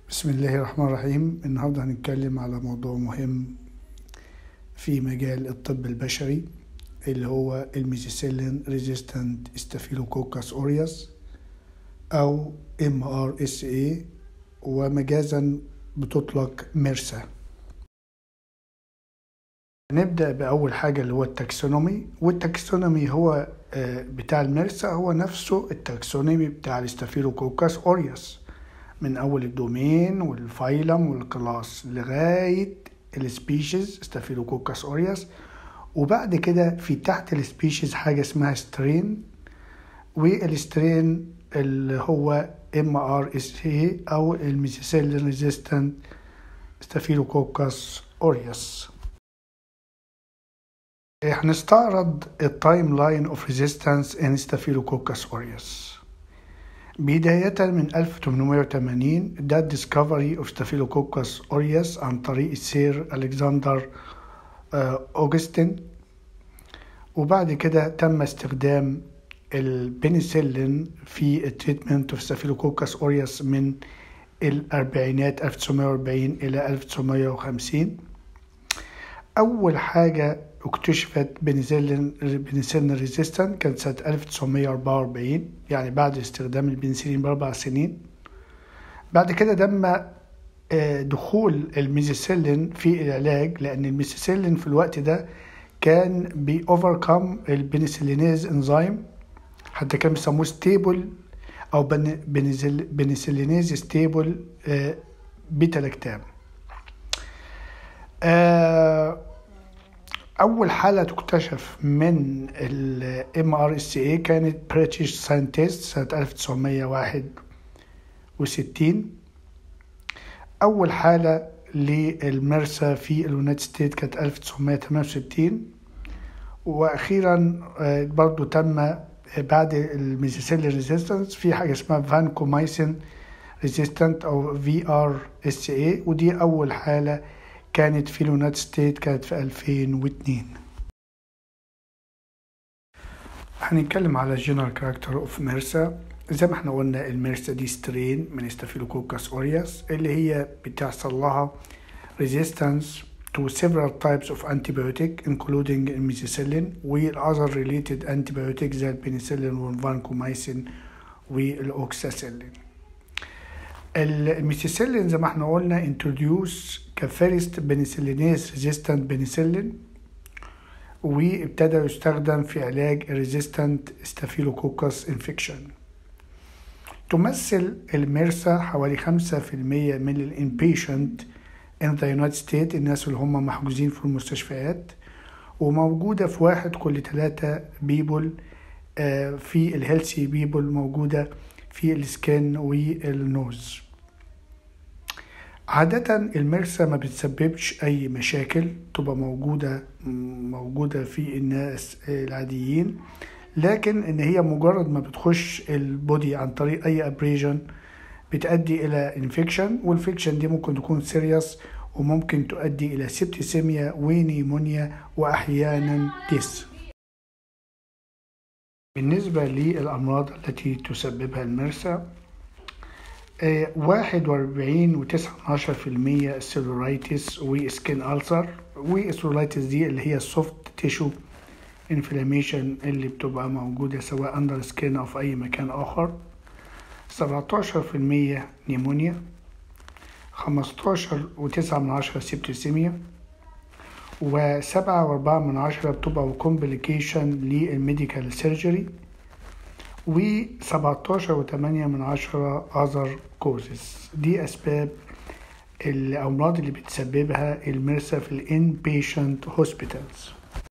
بسم الله الرحمن الرحيم النهاردة هنتكلم على موضوع مهم في مجال الطب البشري اللي هو الميزيسيلين ريزيستنت ستافيلوكوكاس اوريوس او ام ار اس اي ومجازا بتطلق ميرسا نبدأ بأول حاجة اللي هو التاكسونومي والتاكسونومي هو آه، بتاع الميرسا هو نفسه التاكسونومي بتاع الستافيلوكوكاس اوريوس من أول الدومين والفايلم والكلاس لغاية السبيشيز ستافيلوكوكاس اوريوس وبعد كده في تحت السبيشيز حاجة اسمها سترين والسترين اللي هو ام ار اس اي او الميسيسيلين ريزيستنت ستافيلوكوكاس اوريوس هنستعرض التايم لاين اوف ريزيستنس ان ستافيلوكوكاس اوريوس بداية من 1880 ده الديسكفري اوف ستافيلوكوكاس اوريوس عن طريق السير الكسندر آه، اوجستين وبعد كده تم استخدام البنسلين في التريتمنت اوف ستافيلوكوكاس اوريوس من الأربعينات 1940 إلى 1950 أول حاجة اكتشفت بنسلين بنسلين ريزيستنت كانت سنة 1944 يعني بعد استخدام البنسلين بأربع سنين بعد كده تم آه، دخول الميزيسيلين في العلاج لأن الميزيسيلين في الوقت ده كان بي اوفركم البنسلينيز انزيم حتى كانوا بيسموه ستيبل او بن- بنزل- بنسلينيز ستيبل بيتا لاكتام آه، أول حالة تكتشف من ال MRSA كانت بريتش ساينتست سنة 1961 أول حالة للمرسى في اليونايتد ستيت كانت 1968 وأخيرا آه، برضو تم آه، بعد الميزيسيل ريزيستنس في حاجة اسمها فانكومايسين ريزيستنت أو في ار اس اي ودي أول حالة كانت في اليونايتد ستيت كانت في 2002 هنتكلم على الجنرال كاركتر اوف ميرسا زي ما احنا قلنا الميرسا دي سترين من ستافيلوكوكاس اوريوس اللي هي بتحصل لها resistance to several types of antibiotic including الميثيسيلين والother related antibiotics زي البنسلين والفانكومايسين والاوكساسيلين الميثيسيلين زي ما احنا قلنا انتروديوس كفيرست بنسلينيز ريزيستنت بنسلين وابتدى يستخدم في علاج الريزيستنت ستافيلوكوكس انفكشن تمثل الميرسا حوالي خمسة في المية من الانبيشنت in the United States الناس اللي هم محجوزين في المستشفيات وموجودة في واحد كل ثلاثة بيبول في الهيلثي بيبول موجودة في السكين والنوز عادة المرسى ما بتسببش أي مشاكل تبقى موجودة موجودة في الناس العاديين لكن إن هي مجرد ما بتخش البودي عن طريق أي أبريجن بتؤدي إلى انفكشن والانفكشن دي ممكن تكون سيريس وممكن تؤدي إلى سبتسيميا ونيمونيا وأحيانا ديس بالنسبة للأمراض التي تسببها المرسى واحد وأربعين وتسعة عشر في المية السيلولايتس وسكين ألسر والسيلولايتس دي اللي هي السوفت تيشو انفلاميشن اللي بتبقى موجودة سواء أندر سكين أو في أي مكان آخر سبعتاشر في المية نيمونيا خمستاشر وتسعة من عشرة سيبتسيميا وسبعة وأربعة من عشرة بتبقى كومبليكيشن للميديكال سيرجري و17 وتمانية من عشرة other causes دي أسباب الأمراض اللي بتسببها المرسى في ال inpatient hospitals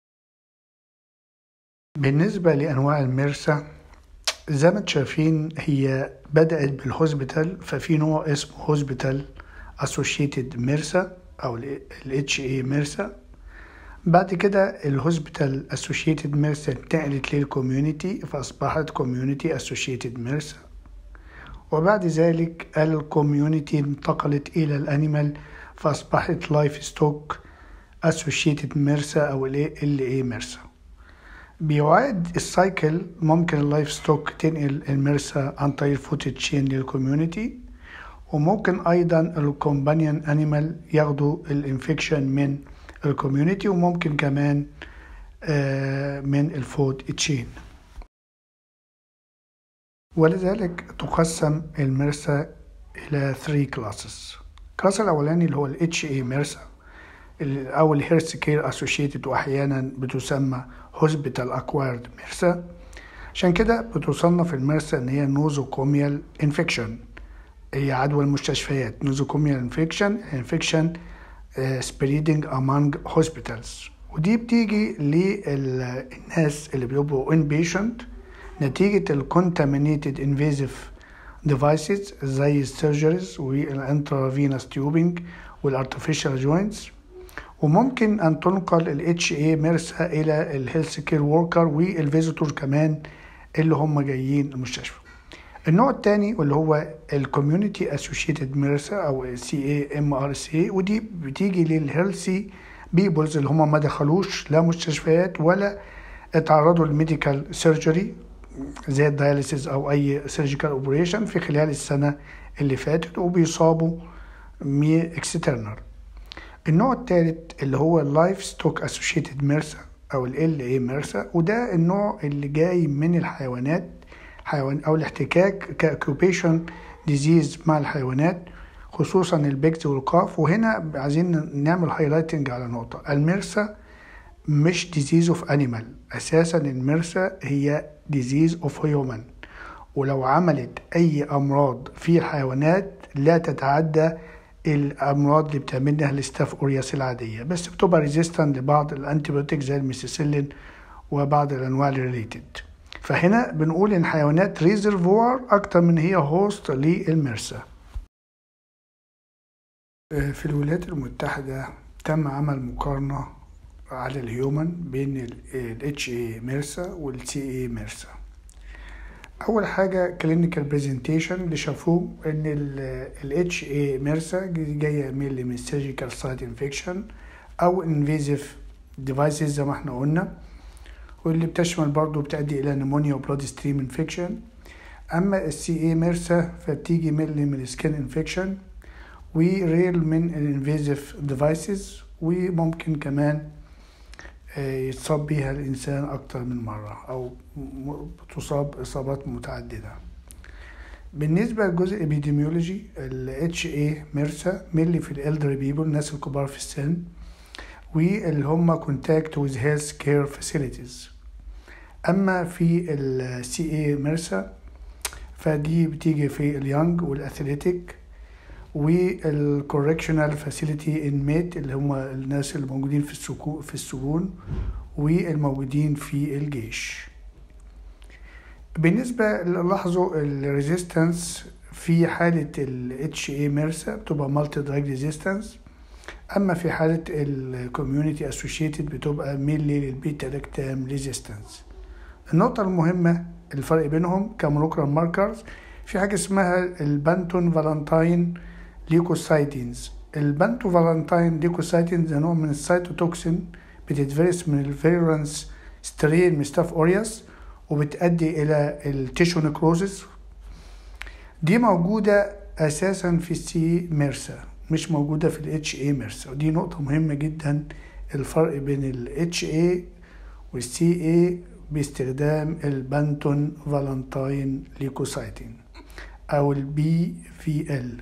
بالنسبة لأنواع المرسى زي ما انتم شايفين هي بدأت بالهوسبيتال ففي نوع اسمه هوسبيتال associated مرسى أو ال HA مرسى بعد كده الهوسبيتال اسوشيتد ميرسا انتقلت للكوميونتي فاصبحت كوميونتي اسوشيتد ميرسا وبعد ذلك الكوميونتي انتقلت الى الانيمال فاصبحت لايف ستوك اسوشيتد ميرسا او ال اي ميرسا بيعاد السايكل ممكن اللايف ستوك تنقل الميرسا عن طريق الفوت تشين للكوميونتي وممكن ايضا الكومبانيون انيمال ياخدوا الانفكشن من الكوميونتي وممكن كمان من الفود تشين ولذلك تقسم المرسى إلى 3 classes الكلاس الأولاني اللي هو ال HA مرسى أو ال Health Care Associated وأحيانا بتسمى Hospital Acquired مرسى عشان كده بتصنف المرسى إن هي نوزوكوميال انفكشن هي عدوى المستشفيات نوزوكوميال انفكشن انفكشن spreading among hospitals ودي بتيجي للناس اللي بيبقوا inpatient نتيجة ال contaminated invasive devices زي السيرجريز والانترافينوس تيوبينج والارتفيشال جوينتس وممكن ان تنقل ال HA ميرسا الى الهيلث كير وركر والفيزيتور كمان اللي هم جايين المستشفى النوع الثاني واللي هو الكوميونتي اسوشيتد ميرسا او سي اي ام ار سي ودي بتيجي للهيلثي بيبلز اللي هم ما دخلوش لا مستشفيات ولا اتعرضوا للميديكال سيرجري زي الدياليسيس او اي سيرجيكال اوبريشن في خلال السنه اللي فاتت وبيصابوا مي اكسترنال النوع الثالث اللي هو اللايف ستوك اسوشيتد ميرسا او ال اي ميرسا وده النوع اللي جاي من الحيوانات حيوان او الاحتكاك كاكوبيشن ديزيز مع الحيوانات خصوصا البيكس والقاف وهنا عايزين نعمل هايلايتنج على نقطه الميرسا مش ديزيز اوف انيمال اساسا المرسى هي ديزيز اوف هيومن ولو عملت اي امراض في الحيوانات لا تتعدى الامراض اللي بتعملها الستاف اورياس العاديه بس بتبقى ريزيستنت لبعض الانتيبيوتيك زي الميسيسيلين وبعض الانواع الريليتد فهنا بنقول ان حيوانات ريزرفوار اكتر من هي هوست للمرسى في الولايات المتحده تم عمل مقارنه على الهيومن بين ال HA ميرسا وال CA ميرسا أول حاجة كلينيكال بريزنتيشن اللي شافوه إن ال HA ميرسا جاية من من سيرجيكال سايت انفكشن أو انفيزيف ديفايسز زي ما احنا قلنا واللي بتشمل برضه بتؤدي إلى نمونيا وبلاد ستريم انفكشن أما ال CA ميرسا فبتيجي من من السكين انفكشن وريل من الانفيزيف ديفايسز وممكن كمان يتصاب بيها الإنسان أكتر من مرة أو تصاب إصابات متعددة بالنسبة لجزء ابيديميولوجي ال HA ميرسا ملي في الالدر بيبل الناس الكبار في السن واللي هم كونتاكت with health care facilities أما في ال CA ميرسا فدي بتيجي في اليانج والأثليتيك والكوركشنال فاسيلتي انميت اللي هم الناس اللي موجودين في السكون في السجون والموجودين في الجيش بالنسبة لاحظوا الريزيستنس في حالة ال HA ميرسا بتبقى مالتي دراج ريزيستنس أما في حالة الكوميونيتي اسوشيتد بتبقى ميلي للبيتا لاكتام ريزيستنس النقطة المهمة الفرق بينهم كمولوكولار ماركرز في حاجة اسمها البانتون فالنتاين ليكوسايتينز البانتو فالنتاين ليكوسايتينز ده نوع من السيتوتوكسين بتتفرس من الفيرونس سترين من ستاف اورياس وبتؤدي الى التيشو نكروزس دي موجودة اساسا في السي ميرسا مش موجودة في الاتش اي ميرسا ودي نقطة مهمة جدا الفرق بين الاتش اي والسي اي باستخدام البانتون فالنتاين ليكوسايتين او البي في ال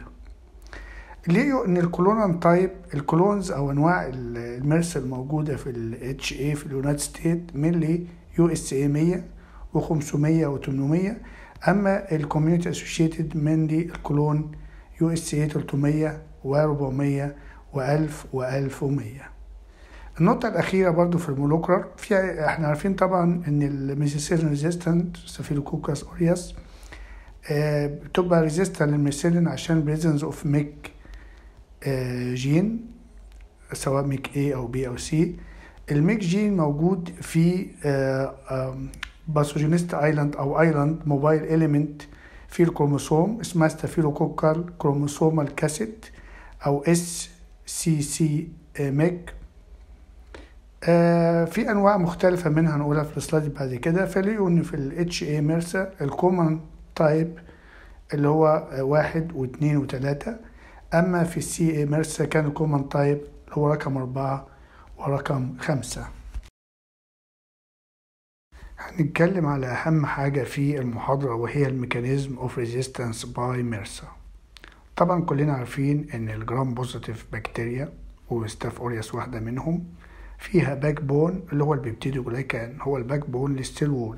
لقيوا ان الكولونان تايب الكولونز او انواع المرس الموجوده في الاتش اي في اليونايتد ستيت ملي يو اس اي 100 و500 و800 اما الكوميونتي اسوشيتد ملي الكولون يو اس اي 300 و400 و1000 و1100 النقطة الأخيرة برضو في المولوكولار في احنا عارفين طبعا إن الميسيسيلين ريزيستنت ستافيلوكوكاس أورياس آه بتبقى ريزيستنت للميسيلين عشان بريزنس اوف ميك آه جين سواء ميك A أو B أو C الميك جين موجود في آه باثوجينيست ايلاند أو ايلاند موبايل إليمنت في الكروموسوم اسمها ستافيلوكوكال كروموسومال كاسيت أو اس سي سي ميك آه في انواع مختلفه منها هنقولها في السلايد بعد كده فلقوا ان في الاتش اي ميرسا الكومن تايب اللي هو واحد واثنين وثلاثة أما في السي اي ميرسا كان الكومن تايب اللي هو رقم أربعة ورقم خمسة هنتكلم على أهم حاجة في المحاضرة وهي الميكانيزم اوف ريزيستنس باي ميرسا طبعا كلنا عارفين ان الجرام بوزيتيف بكتيريا وستاف اوريوس واحدة منهم فيها باك بون اللي هو البيبتيدوجلايكان هو الباك بون للستيل وول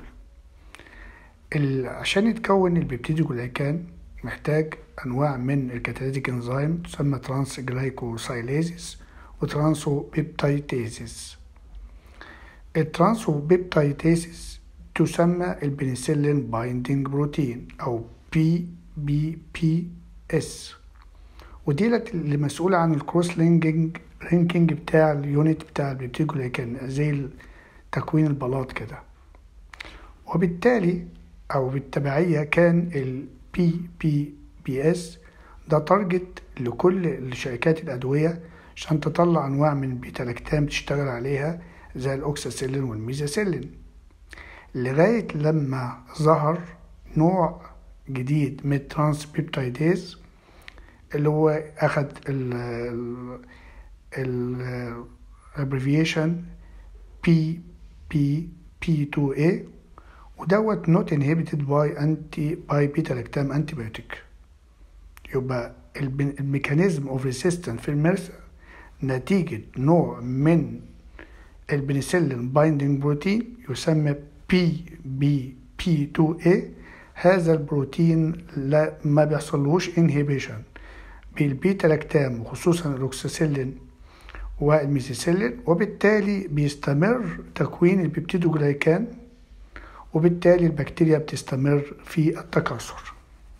عشان يتكون البيبتيدوجلايكان محتاج انواع من الكاتاليتيك انزيم تسمى ترانس جلايكوسايليزيس وترانسو بيبتايتيزيس الترانسو بيبتايتيزيس تسمى البنسلين بايندينج بروتين او بي بي بي اس ودي اللي مسؤولة عن الكروس لينكينج لينكينج بتاع اليونت بتاع البيبتيجولايكان زي تكوين البلاط كده وبالتالي او بالتبعية كان ال بي بي بي اس ده تارجت لكل شركات الأدوية عشان تطلع أنواع من البيتا لاكتام تشتغل عليها زي الأوكساسيلين والميزاسيلين لغاية لما ظهر نوع جديد من الترانس بيبتايديز اللي هو أخد ال ال abbreviation بي بي بي 2 a ودوت نوت انهبيتد باي انتي باي بيتا لاكتام انتيبيوتيك يبقى الميكانيزم اوف ريسيستنس في المرسى نتيجة نوع من البنسلين بايندينج بروتين يسمى بي بي بي 2 a هذا البروتين لا ما بيحصلوش انهبيشن بالبيتا لاكتام وخصوصا الاوكساسيلين والميثيسيلين وبالتالي بيستمر تكوين البيبتيدوجلايكان وبالتالي البكتيريا بتستمر في التكاثر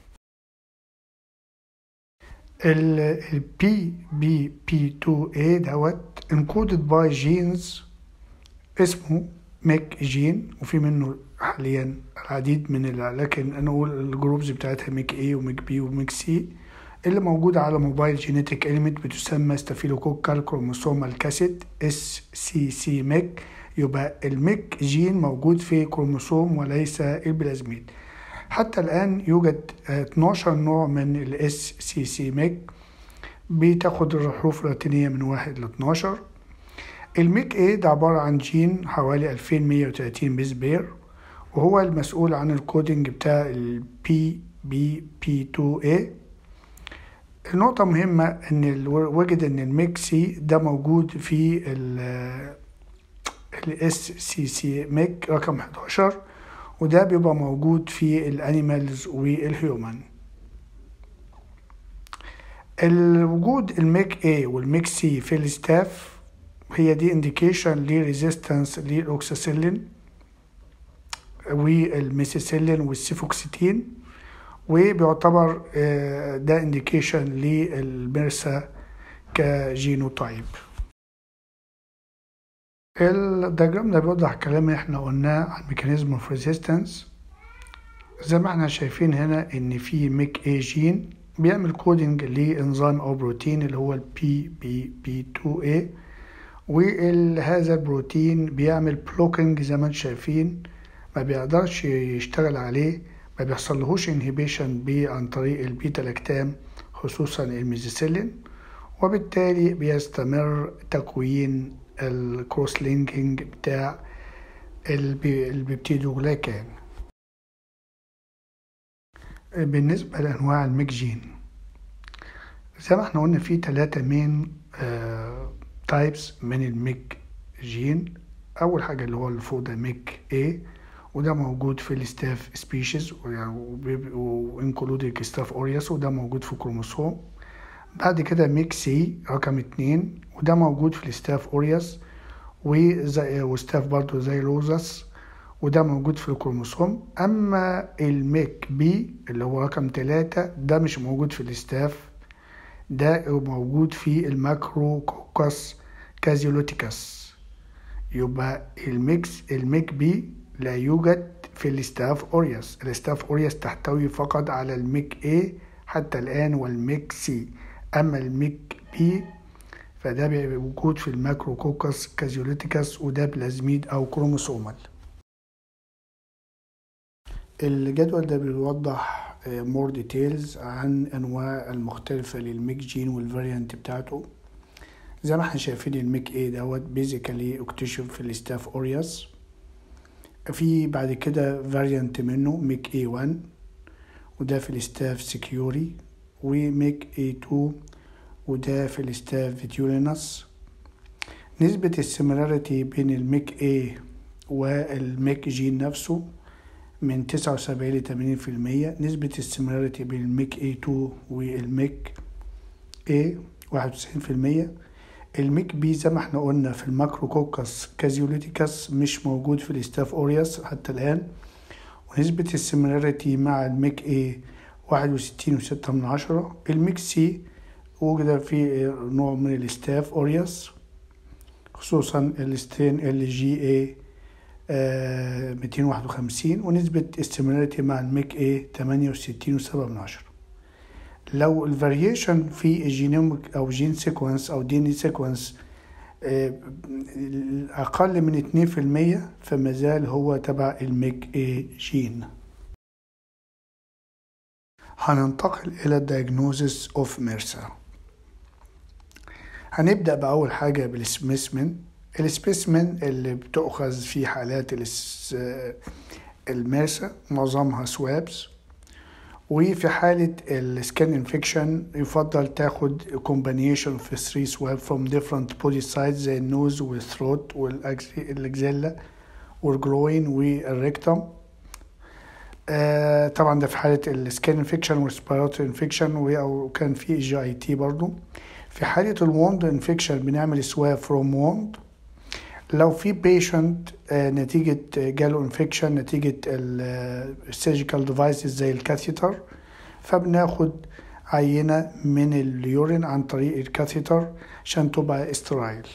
ال بي بي بي 2 a دوت انكودد باي جينز اسمه ميك جين وفي منه حاليا العديد من لكن نقول الجروبز بتاعتها ميك A وميك B وميك C اللي موجودة على موبايل جينيتك إليمنت بتسمى ستافيلوكوكال كروموسومال كاسيت اس سي سي ميك يبقى الميك جين موجود في كروموسوم وليس البلازميد حتى الآن يوجد 12 نوع من الاس سي سي ميك بتاخد الحروف اللاتينية من واحد ل 12 الميك اي ده عبارة عن جين حوالي 2130 بيز بير وهو المسؤول عن الكودينج بتاع ال بي بي بي 2 a النقطة مهمة ان وجد ان الميك سي ده موجود في ال الاس سي سي ميك رقم 11 وده بيبقى موجود في الانيمالز والهيومن الوجود الميك A والميك سي في الستاف هي دي انديكيشن لريزيستنس للاوكساسيلين والميسيسيلين والسيفوكسيتين وبيعتبر ده انديكيشن للمرسا كجينوتايب الدياجرام ده بيوضح الكلام اللي احنا قلناه عن ميكانيزم اوف ريزيستنس زي ما احنا شايفين هنا ان في ميك اي جين بيعمل كودنج لانزيم او بروتين اللي هو البي بي بي 2 a وهذا البروتين بيعمل بلوكينج زي ما انتم شايفين ما بيقدرش يشتغل عليه ما بيحصلهوش انهبيشن عن طريق البيتا لاكتام خصوصا الميزيسيلين وبالتالي بيستمر تكوين الكروس لينكينج بتاع البيبتيدوجلايكان بالنسبة لأنواع الميكجين زي ما احنا قلنا في تلاتة مين تايبس من الميك جين أول حاجة اللي هو اللي فوق ده ميك A وده موجود في الستاف سبيشيز وانكلودد ستاف اوريوس وده موجود في كروموسوم بعد كده ميك سي رقم اتنين وده موجود في الستاف اوريوس وزي وستاف برضو زي روزس وده موجود في الكروموسوم اما الميك بي اللي هو رقم تلاتة ده مش موجود في الستاف ده موجود في الماكرو كوكس كازيولوتيكس يبقى الميكس الميك بي لا يوجد في الستاف اوريوس الستاف اوريوس تحتوي فقط على الميك A حتى الآن والميك سي أما الميك بي فده بيبقى موجود في الماكروكوكس كازيوليتيكس وده بلازميد أو كروموسومال الجدول ده بيوضح مور ديتيلز عن انواع المختلفة للميك جين والفاريانت بتاعته زي ما احنا شايفين الميك اي دوت بيزيكالي اكتشف في الاستاف اورياس في بعد كده فاريانت منه ميك اي 1 وده في الاستاف سكيوري وميك اي 2 وده في الاستاف فيتيولينس نسبة السيميلاريتي بين الميك اي والميك جين نفسه من تسعة وسبعين لتمانين في المية نسبة السيميلاريتي بين الميك اي 2 والميك اي واحد وتسعين في المية الميك بي زي ما احنا قلنا في الماكروكوكس كازيوليتيكاس مش موجود في الاستاف اورياس حتى الآن ونسبة السيميلاريتي مع الميك اي واحد وستين وستة من عشرة الميك سي وجد في نوع من الاستاف اورياس خصوصا السترين ال جي اي ميتين واحد وخمسين ونسبة السيميلاريتي مع الميك اي تمانية وستين وسبعة من عشرة لو الفاريشن في الجينوميك او جين سيكونس او دي ان سيكونس اقل من اتنين في المية فما زال هو تبع الميك اي جين هننتقل الى الدياجنوزس اوف ميرسا هنبدأ بأول حاجة بالسبيسمن السبيسمن اللي بتؤخذ في حالات الميرسا معظمها سوابس وفي حالة السكان انفكشن يفضل تاخد كومبانيشن في 3 سواب from different body sides زي النوز والثروت والاكزيلا والجروين والريكتم آه طبعا ده في حالة السكان انفكشن والريسبيراتوري انفكشن او كان في جي اي تي برضو في حالة الوند انفكشن بنعمل سواب فروم وند لو في بيشنت نتيجة جاله انفكشن نتيجة السيرجيكال ديفايسز زي الكاثيتر فبناخد عينة من اليورين عن طريق الكاثيتر عشان تبقى استرايل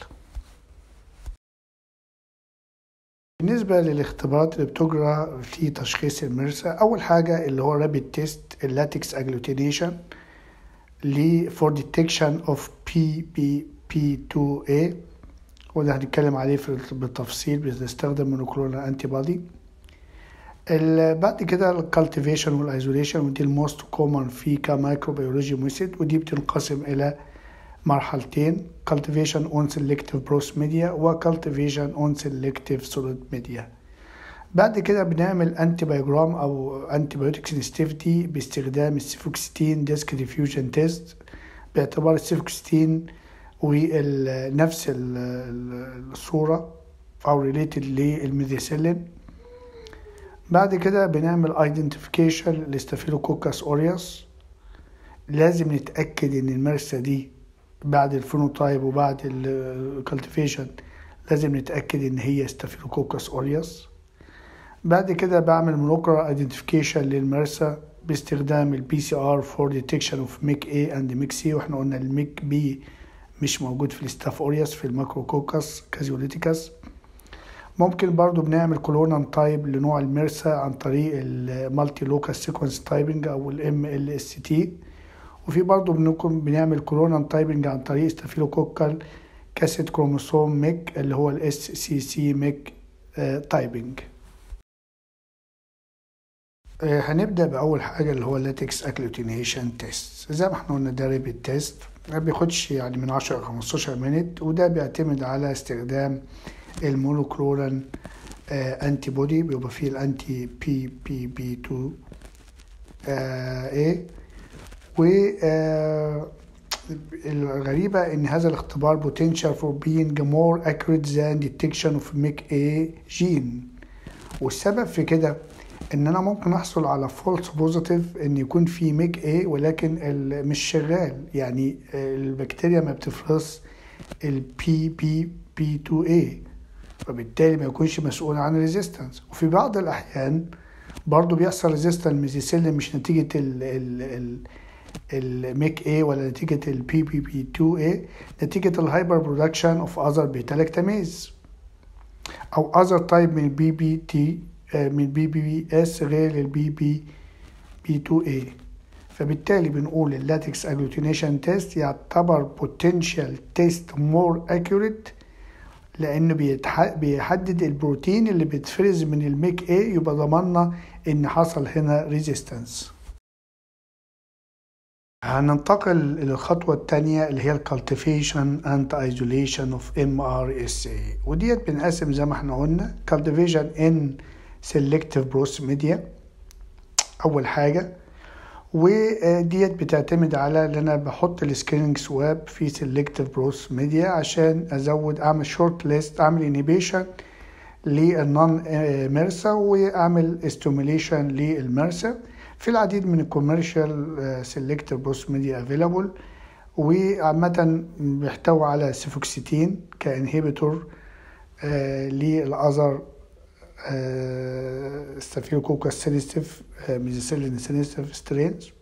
بالنسبة للاختبارات اللي بتجرى في تشخيص المرسى أول حاجة اللي هو رابيد تيست اللاتكس اجلوتينيشن ل for detection of PBP2A وده هنتكلم عليه في بالتفصيل بنستخدم مونوكلونال انتي بودي بعد كده الكالتيفيشن والايزوليشن ودي الموست كومن في كمايكروبيولوجي ميثود ودي بتنقسم الى مرحلتين cultivation on selective bros media و cultivation on selective solid media بعد كده بنعمل انتي بايوجرام او انتي بايوتيك سنسيتيفيتي باستخدام السيفوكستين ديسك ديفيوجن تيست باعتبار السيفوكستين ونفس الصورة او ريليتد للميثيسيلين بعد كده بنعمل ايدنتيفيكيشن لستافيلوكوكاس اوريوس لازم نتأكد ان المرسى دي بعد الفينوتايب وبعد الكالتيفيشن لازم نتأكد ان هي ستافيلوكوكاس اوريوس بعد كده بعمل مونوكلر ايدنتيفيكيشن للمرسى باستخدام البي سي ار فور ديتكشن اوف ميك اي اند ميك سي واحنا قلنا الميك بي مش موجود في الستاف اوريوس في الماكروكوكاس كازيوليتيكاس ممكن برضو بنعمل كولونان تايب لنوع المرسى عن طريق المالتي لوكال سيكونس تايبنج او الام ال اس تي وفي برضو بنكون بنعمل كولونان تايبنج عن طريق ستافيلوكوكال كاسيت كروموسوم ميك اللي هو الاس سي سي ميك تايبنج هنبدأ بأول حاجة اللي هو اللاتكس اكلوتينيشن تيست زي ما احنا قلنا ده ريبيت تيست ما بياخدش يعني من عشرة ل 15 مينت وده بيعتمد على استخدام المونوكلورال انتي بودي بيبقى فيه الانتي بي بي بي 2 اي و الغريبة إن هذا الاختبار potential for being more accurate than detection of MIC-A gene والسبب في كده ان انا ممكن احصل على فولس بوزيتيف ان يكون في ميك اي ولكن مش شغال يعني البكتيريا ما بتفرز البي بي بي 2 اي فبالتالي ما يكونش مسؤول عن الريزيستنس وفي بعض الاحيان برضو بيحصل ريزيستنس ميزيسيلين مش نتيجة ال ال ال الميك اي ولا نتيجة البي بي بي 2 اي نتيجة الهايبر برودكشن اوف اذر بيتا لاكتاميز او اذر تايب من البي بي تي من البي بي بي اس غير البي بي بي 2 اي فبالتالي بنقول اللاتكس اجلوتينيشن تيست يعتبر بوتنشال تيست مور اكيوريت لانه بيحدد البروتين اللي بيتفرز من الميك اي يبقى ضمننا ان حصل هنا ريزيستنس هننتقل للخطوة التانية اللي هي الكالتيفيشن اند ايزوليشن اوف ام ار اس اي وديت بنقسم زي ما احنا قلنا كالتيفيشن ان سيلكتيف بروس ميديا اول حاجة وديت بتعتمد على ان انا بحط السكريننج سواب في سيلكتيف بروس ميديا عشان ازود اعمل شورت ليست اعمل انيبيشن للنون ميرسا واعمل استيميليشن للمرسا في العديد من الكوميرشال سيلكتيف بروس ميديا افيلابل وعامة بيحتوي على سيفوكسيتين كانهيبيتور للأذر ستافيلوكوكس سينستيف ميزيسيلين سينستيف سترينز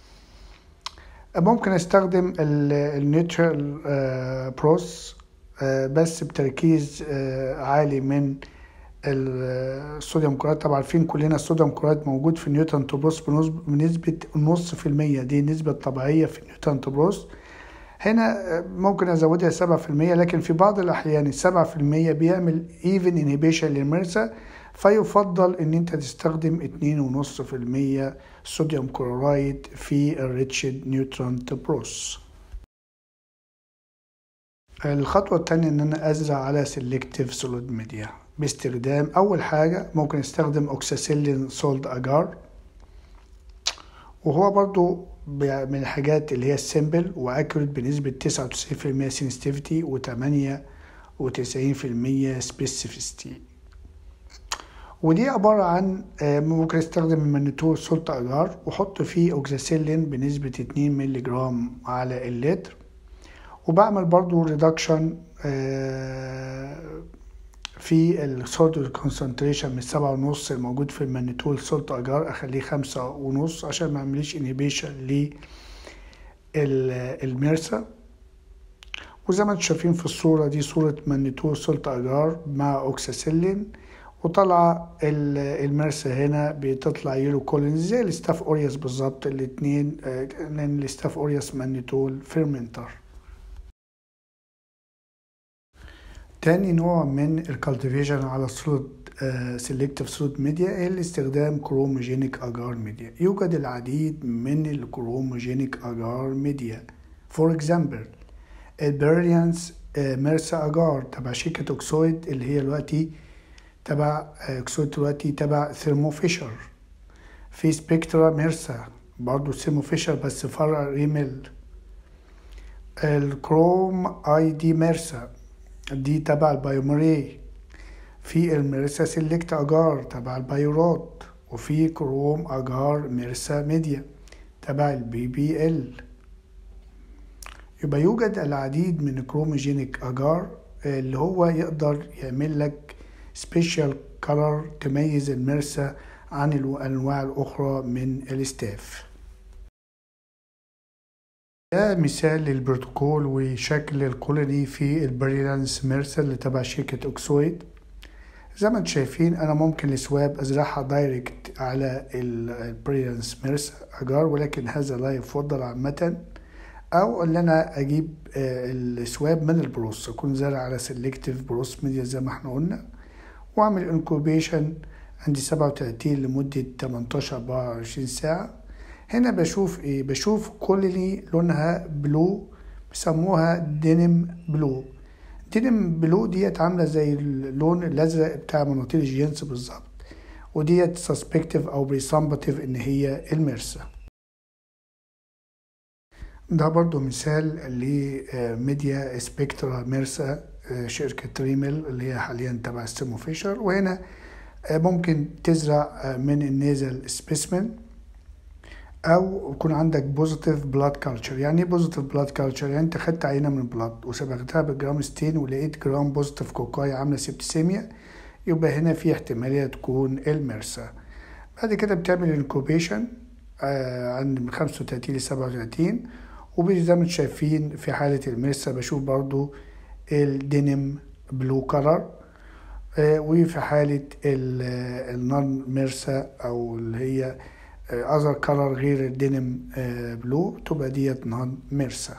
ممكن استخدم النيوترال بروس بس بتركيز عالي من الصوديوم كلوريد طبعا عارفين كلنا الصوديوم كلوريد موجود في نيوتن تبروس بنسبة نص في المية دي النسبة الطبيعية في نيوتن تبروس هنا ممكن ازودها سبعة في المية لكن في بعض الاحيان السبعة في المية بيعمل ايفن انهبيشن للمرسى فيفضل ان انت تستخدم اتنين ونص في المية صوديوم كلورايد في الريتشد نيوترون تبروس الخطوة التانية ان انا ازرع على سيلكتيف سوليد ميديا باستخدام اول حاجة ممكن استخدم اوكساسيلين سولد اجار وهو برضو من الحاجات اللي هي السيمبل واكوريت بنسبة تسعة وتسعين في المية سينستيفيتي وتمانية وتسعين في المية سبيسيفيستي ودي عبارة عن ممكن استخدم المانيتول سولت اجار واحط فيه اوكساسيلين بنسبة اتنين ملي جرام على اللتر وبعمل برضو ريدكشن في الصوديوم كونسنتريشن من سبعة ونص الموجود في المانيتول سولت اجار اخليه خمسة ونص عشان ما اعمليش انهبيشن للميرسا وزي ما انتم شايفين في الصورة دي صورة مانيتول سولت اجار مع اوكساسيلين وطالعة المرسى هنا بتطلع يلو كولينز زي الستاف اوريوس بالظبط الاتنين لان الستاف اوريوس مانيتول فيرمنتر تاني نوع من الكالتيفيشن على السوليد سيلكتيف سوليد ميديا هي الاستخدام كروموجينيك اجار ميديا يوجد العديد من الكروموجينيك اجار ميديا فور اكزامبل البريليانس ميرسا اجار تبع شركة اوكسويد اللي هي دلوقتي تبع اوكسويد دلوقتي تبع ثيرمو فيشر في سبيكترا ميرسا برضو ثيرمو فيشر بس فرع ريميل الكروم اي دي ميرسا دي تبع البايومري في الميرسا سيلكت اجار تبع البايورات وفي كروم اجار ميرسا ميديا تبع البي بي ال يبقى يوجد العديد من الكروموجينيك اجار اللي هو يقدر يعمل لك سبيشال كولر تميز المرسى عن الانواع الاخرى من الاستاف ده مثال للبروتوكول وشكل الكولوني في البريلانس ميرسا اللي تبع شركة اوكسويد زي ما انتم شايفين انا ممكن السواب ازرعها دايركت على البريلانس ميرسا اجار ولكن هذا لا يفضل عامة او ان انا اجيب السواب من البروس اكون زارع على سيلكتيف بروس ميديا زي ما احنا قلنا واعمل انكوبيشن عندي سبعة وتلاتين لمدة تمنتاشر اربعة وعشرين ساعة هنا بشوف ايه بشوف كولوني لونها بلو بيسموها دينم بلو دينم بلو ديت عاملة زي اللون الازرق بتاع مناطيل الجينس بالظبط وديت سسبكتيف او بريسامبتيف ان هي المرسى ده برضو مثال لميديا سبكترا ميرسا شركة ريمل اللي هي حاليا تبع ستيمو فيشر وهنا ممكن تزرع من النيزل سبيسمن او يكون عندك بوزيتيف بلاد كلتشر يعني ايه بوزيتيف بلاد كلتشر يعني انت خدت عينه من البلاد وسبقتها بجرام ستين ولقيت جرام بوزيتيف كوكاي عامله سبتسيميا يبقى هنا في احتماليه تكون المرسى بعد كده بتعمل انكوبيشن عند من خمسة وتلاتين لسبعة وتلاتين وزي ما انتم شايفين في حالة المرسى بشوف برضو الدينم بلو كلر وفي حالة النون ميرسا أو اللي هي أذر كلر غير الدينم بلو تبقى ديت نون ميرسا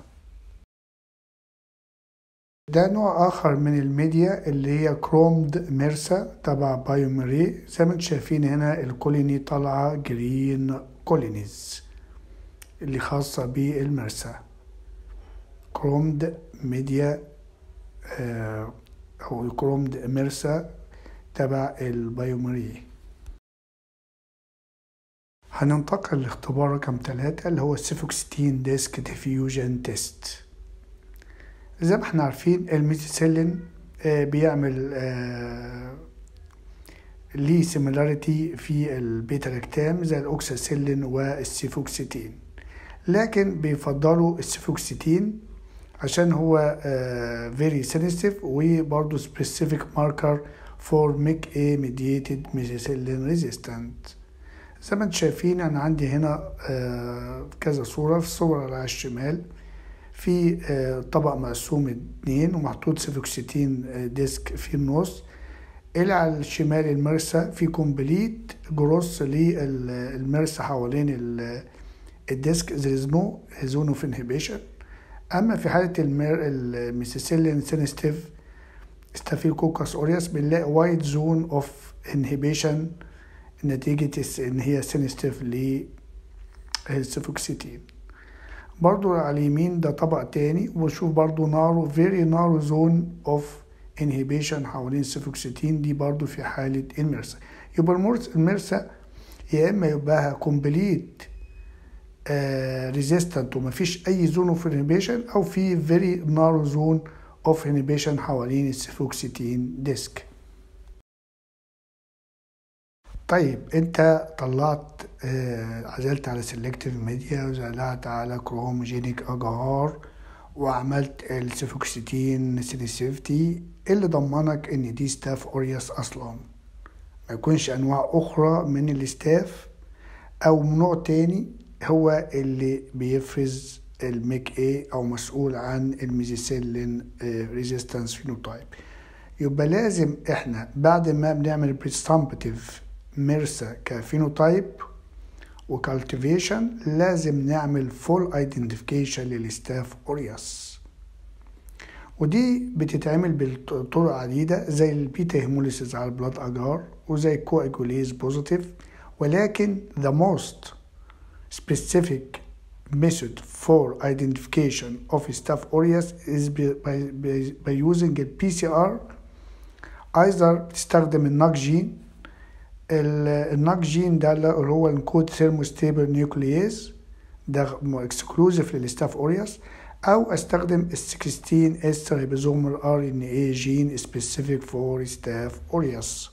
ده نوع آخر من الميديا اللي هي كرومد ميرسا تبع بايومري زي ما انتم شايفين هنا الكوليني طالعة جرين كولينيز اللي خاصة بالمرسى كرومد ميديا آه، أو كرومد مرسى تبع البيومري هننتقل لاختبار رقم ثلاثة اللي هو السيفوكستين ديسك ديفيوجن تيست زي ما احنا عارفين الميثيسيلين آه، بيعمل آه، ليه سيميلاريتي في البيتا لاكتام زي الاوكساسيلين والسيفوكسيتين لكن بيفضلوا السيفوكسيتين عشان هو فيري سينستيف وبرضه سبيسيفيك ماركر فور ميك اي ميديتد ميثيسيلين ريزيستنت زي ما انتم شايفين انا عندي هنا آه، كذا صورة في الصورة على الشمال في آه، طبق مقسوم اتنين ومحطوط سيفوكسيتين آه، ديسك في النص إلى على الشمال المرسى في كومبليت جروس للمرسى حوالين ال- الديسك there is no zone of inhibition أما في حالة المير الميسيسيلين سينستيف ستافيلوكوكس أوريوس بنلاقي وايد زون اوف انهبيشن نتيجة الس- إن هي سينستيف للسيفوكسيتين برضو على اليمين ده طبق تاني وشوف برضو نارو very narrow zone of inhibition حوالين السيفوكسيتين دي برضو في حالة المرسى يبقى المرس- المرسى يا إما يبقى كومبليت ريزيستنت ومفيش أي زون اوف انهبيشن أو في very narrow zone اوف انهبيشن حوالين السيفوكسيتين ديسك طيب انت طلعت آه، عزلت على سيلكتيف ميديا وزلعت على كروموجينيك اجار وعملت السيفوكسيتين سينسيفتي اللي ضمنك ان دي ستاف اوريوس اصلا ما يكونش انواع اخرى من الستاف او نوع تاني هو اللي بيفرز الميك اي او مسؤول عن الميزيسيلين ريزيستنس فينوتايب يبقى لازم احنا بعد ما بنعمل بريستامبتيف ميرسا كفينوتايب وكالتيفيشن لازم نعمل فول ايدنتيفيكيشن للستاف اوريوس ودي بتتعمل بطرق عديدة زي البيتا هيموليسيس على البلاد أجار وزي الكواجوليز بوزيتيف ولكن the most specific method for identification of staph aureus is by, by, by using a PCR either تستخدم الناك جين الناك جين ده اللي هو الكود ثيرموستيبل نيوكلييز ده اكسكلوزيف للستاف اوريوس او استخدم ال 16 اس ريبوزومال ار ان اي جين سبيسيفيك فور ستاف اوريوس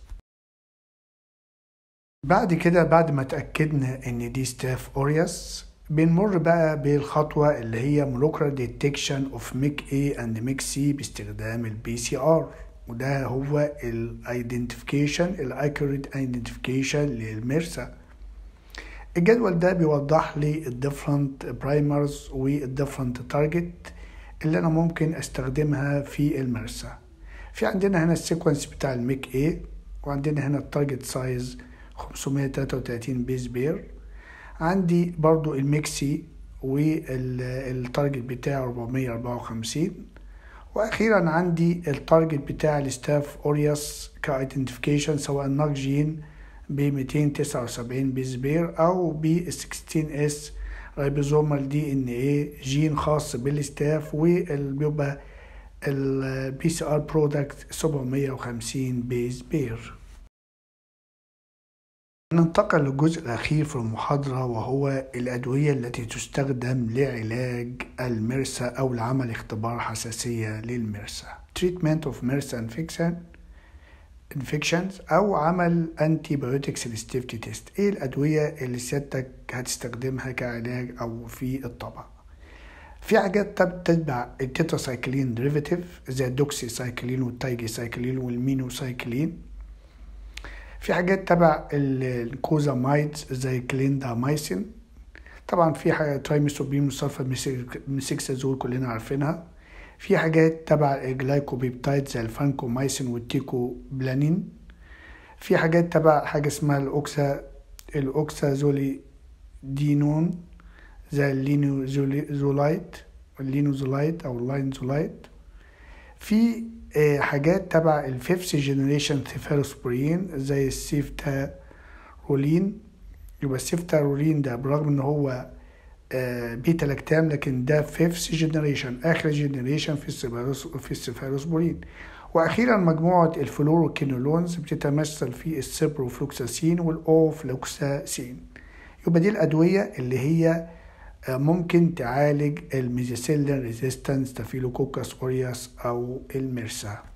بعد كده بعد ما اتأكدنا ان دي ستاف اوريوس بنمر بقى بالخطوة اللي هي molecular detection of MIC A and MIC C باستخدام البي سي ار وده هو الايدنتيفيكيشن الاكوريت ايدنتيفيكيشن للمرسى الجدول ده بيوضح لي الديفرنت برايمرز والديفرنت تارجت اللي انا ممكن استخدمها في المرسى في عندنا هنا السيكونس بتاع الميك A وعندنا هنا التارجت سايز 533 بيز بير عندي برضو الميكسي والتارجت بتاعه 454 واخيرا عندي التارجت بتاع الستاف اوريوس كايدنتيفيكيشن سواء ناك جين ب 279 بيز بير او ب 16 اس رايبوزومال دي ان اي جين خاص بالستاف وبيبقى البي سي ار برودكت 750 بيز بير ننتقل للجزء الأخير في المحاضرة وهو الأدوية التي تستخدم لعلاج المرسى أو لعمل اختبار حساسية للمرسى Treatment of MRSA infection infections أو عمل antibiotic sensitivity test إيه الأدوية اللي سيادتك هتستخدمها كعلاج أو في الطبق في حاجات تتبع التتراسايكلين ديريفيتيف زي الدوكسي سايكلين والتايجي سايكلين والمينو سايكلين في حاجات تبع الكوزامايدز زي كليندامايسين طبعا في حاجة ترايميثوبين مصفى ميسيكسازول كلنا عارفينها في حاجات تبع الجلايكوبيبتايد زي الفانكومايسين والتيكو بلانين في حاجات تبع حاجة اسمها الأوكسا الأوكسازولي دينون زي اللينوزولايت اللينوزولايت أو اللاينزولايت في حاجات تبع الفيفث جنريشن ثيفالوسبورين زي السيفتارولين يبقى السيفتارولين ده برغم ان هو بيتا لاكتام لكن ده فيفث جنريشن اخر جنريشن في السيفاروس في السيفاروسبورين واخيرا مجموعه الفلوروكينولونز بتتمثل في السيبروفلوكساسين والاوفلوكساسين يبقى دي الادويه اللي هي ممكن تعالج الميزيسيلين ريزيستنس ستافيلوكوكاس اورياس او المرسا